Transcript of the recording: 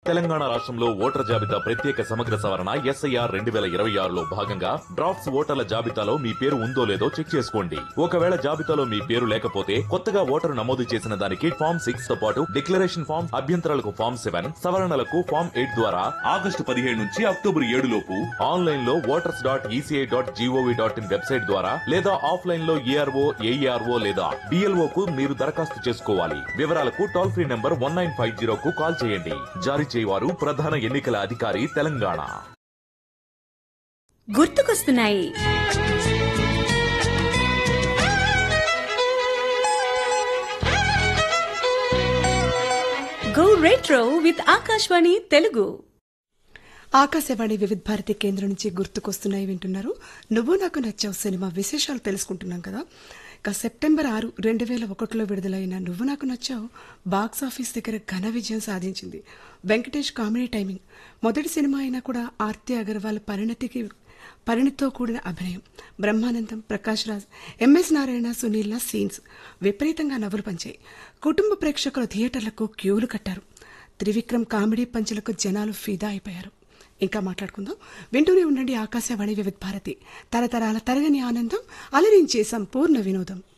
తెలంగాణ రాష్ట్రంలో ఓటర్ జాబితా ప్రత్యేక సమగ్ర సవరణ ఎస్ఐఆర్ రెండు వేల ఇరవై ఆరులో భాగంగా డ్రాఫ్ట్స్ ఓటర్ల జాబితాలో మీ పేరు ఉందో లేదో చెక్ చేసుకోండి ఒకవేళ జాబితాలో మీ పేరు లేకపోతే కొత్తగా ఓటరు నమోదు చేసిన దానికి ఫామ్ సిక్స్ తో పాటు డిక్లరేషన్ ఫామ్ అభ్యంతరాలకు ఫామ్ సెవెన్ సవరణలకు ఫామ్ ఎయిట్ ద్వారా ఆగస్టు పదిహేడు నుంచి అక్టోబర్ ఏడు లోపు ఆన్లైన్ లో voters dot ECI dot gov dot in website ద్వారా లేదా ఆఫ్లైన్ లో ఏఆర్ఓ ఏఈఆర్ఓ లేదా బిఎల్ఓ కు మీరు దరఖాస్తు చేసుకోవాలి వివరాలకు toll free number one nine five zero కు కాల్ చేయండి జారీ చేయవారు ప్రధాన ఎన్నికల అధికారి తెలంగాణ గుర్తుకొస్తున్నాయి go retro with Akashvani Telugu Akashvani Vividh Bharati కేంద్రం నుంచి గుర్తుకొస్తున్నాయి వింటున్నారు నువ్వు నాకు నచ్చావు సినిమా విశేషాలు తెలుసుకుంటున్నాం కదా ఇక సెప్టెంబర్ ఆరు రెండు వేల ఒకటిలో విడుదలైన నువ్వు నాకు నచ్చావు బాక్స్ ఆఫీస్ దగ్గర ఘన విజయం సాధించింది వెంకటేష్ కామెడీ టైమింగ్ మొదటి సినిమా అయినా కూడా ఆర్తి అగర్వాల్ పరిణతికి పరిణితో కూడిన అభినయం బ్రహ్మానందం ప్రకాష్ రాజ్ ఎంఎస్ నారాయణ సునీల్ల సీన్స్ విపరీతంగా నవ్వులు పంచాయి కుటుంబ ప్రేక్షకుల థియేటర్లకు క్యూలు కట్టారు త్రివిక్రమ్ కామెడీ పంచులకు జనాలు ఫిదా అయిపోయారు ఇంకా మాట్లాడుకుందాం వింటూనే ఉండండి ఆకాశవాణి వివిధ భారతి తరతరాల తరగని ఆనందం అలరించే సంపూర్ణ వినోదం